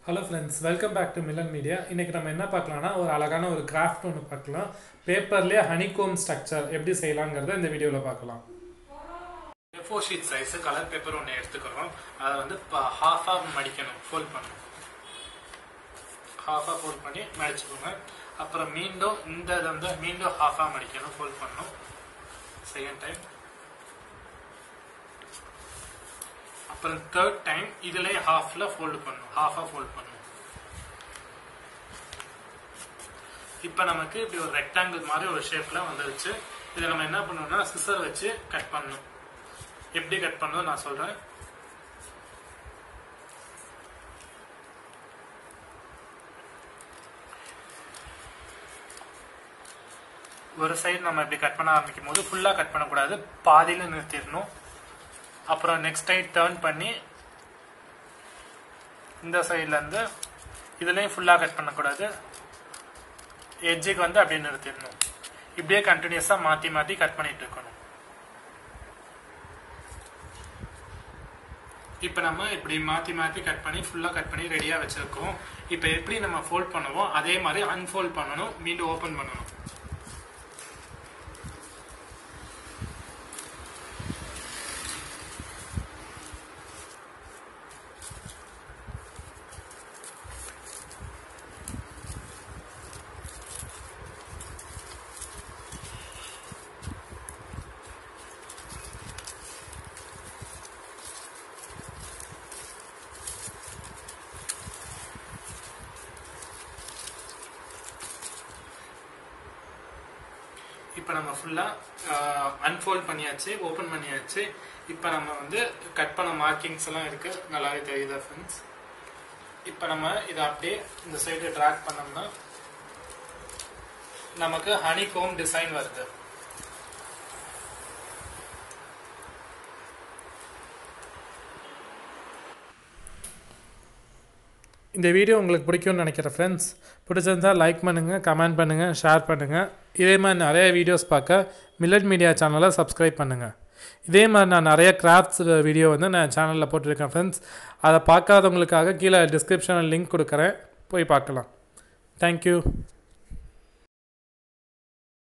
hello friends welcome back to Millan media இன்றைக்கி நம்ம என்ன பார்க்கலாம்னா ஒரு அழகான ஒரு கிராஃப்ட் ஒன்று பார்க்கலாம் பேப்பர்லேயே ஹனிகோம் ஸ்ட்ரக்சர் எப்படி செய்யலாங்கிறத இந்த வீடியோவில் பார்க்கலாம் four sheet size colour paper ஒன்று எடுத்துக்கிறோம் அதை வந்து ஹாஃபாக மடிக்கணும் ஃபோல்ட் பண்ணணும் ஹாஃபாக ஃபோல்ட் பண்ணி மடிச்சுக்கோங்க அப்புறம் மீண்டும் இந்த இதை வந்து மீண்டும் ஹாஃபாக மடிக்கணும் ஃபோல்ட் பண்ணணும் செகண்ட் டைம் அப்புறம் தேர்ட் டைம் இதுலயே ஹாஃப்ல ஃபோல்ட் பண்ணணும் ஹாஃபா ஃபோல்ட் பண்ணணும் இப்போ நமக்கு இப்படி ஒரு ரெக்டாங்கிள் மாதிரி ஒரு ஷேப்ல வந்துருச்சு இதை நம்ம என்ன பண்ணணும்னா சிசர் வச்சு கட் பண்ணணும் எப்படி கட் பண்ணணும் நான் சொல்றேன் ஒரு சைடு நம்ம இப்படி கட் பண்ண ஆரம்பிக்கும் போது ஃபுல்லாக கட் பண்ணக்கூடாது பாதியில் நிறுத்திடணும் அப்புறம் நெக்ஸ்ட் சைட் டேர்ன் பண்ணி இந்த சைட்லேருந்து இதுலேயும் ஃபுல்லாக கட் பண்ணக்கூடாது எட்ஜுக்கு வந்து அப்படியே நிறுத்திடணும் இப்படியே கண்டினியூஸாக மாற்றி மாற்றி கட் பண்ணிட்டு இருக்கணும் இப்போ நம்ம இப்படி மாற்றி மாற்றி கட் பண்ணி ஃபுல்லாக கட் பண்ணி ரெடியாக வச்சுருக்கோம் இப்போ எப்படி நம்ம ஃபோல்ட் பண்ணுவோம் அதே மாதிரி அன்ஃபோல்ட் பண்ணணும் மீண்டும் ஓப்பன் பண்ணணும் இப்போ நம்ம ஃபுல்லாக அன்ஃபோல்ட் பண்ணியாச்சு ஓப்பன் பண்ணியாச்சு இப்போ நம்ம வந்து கட் பண்ண மார்க்கிங்ஸ் எல்லாம் இருக்கு நல்லாவே தெரியுதா ஃப்ரெண்ட்ஸ் இப்போ நம்ம இதை அப்படியே இந்த சைடு ட்ராக் பண்ணோம்னா நமக்கு ஹனி கோம் டிசைன் வருது இந்த வீடியோ உங்களுக்கு பிடிக்கும்னு நினைக்கிறேன் ஃப்ரெண்ட்ஸ் பிடிச்சிருந்தால் லைக் பண்ணுங்கள் கமெண்ட் பண்ணுங்கள் ஷேர் பண்ணுங்கள் இதே மாதிரி நிறைய வீடியோஸ் பார்க்க மில்லட் மீடியா சேனலை சப்ஸ்கிரைப் பண்ணுங்கள் இதே மாதிரி நான் நிறைய கிராஃப்ட்ஸ் வீடியோ வந்து நான் சேனலில் போட்டிருக்கேன் ஃப்ரெண்ட்ஸ் அதை பார்க்காதவங்களுக்காக கீழே டிஸ்கிரிப்ஷனில் லிங்க் கொடுக்குறேன் போய் பார்க்கலாம் தேங்க்யூ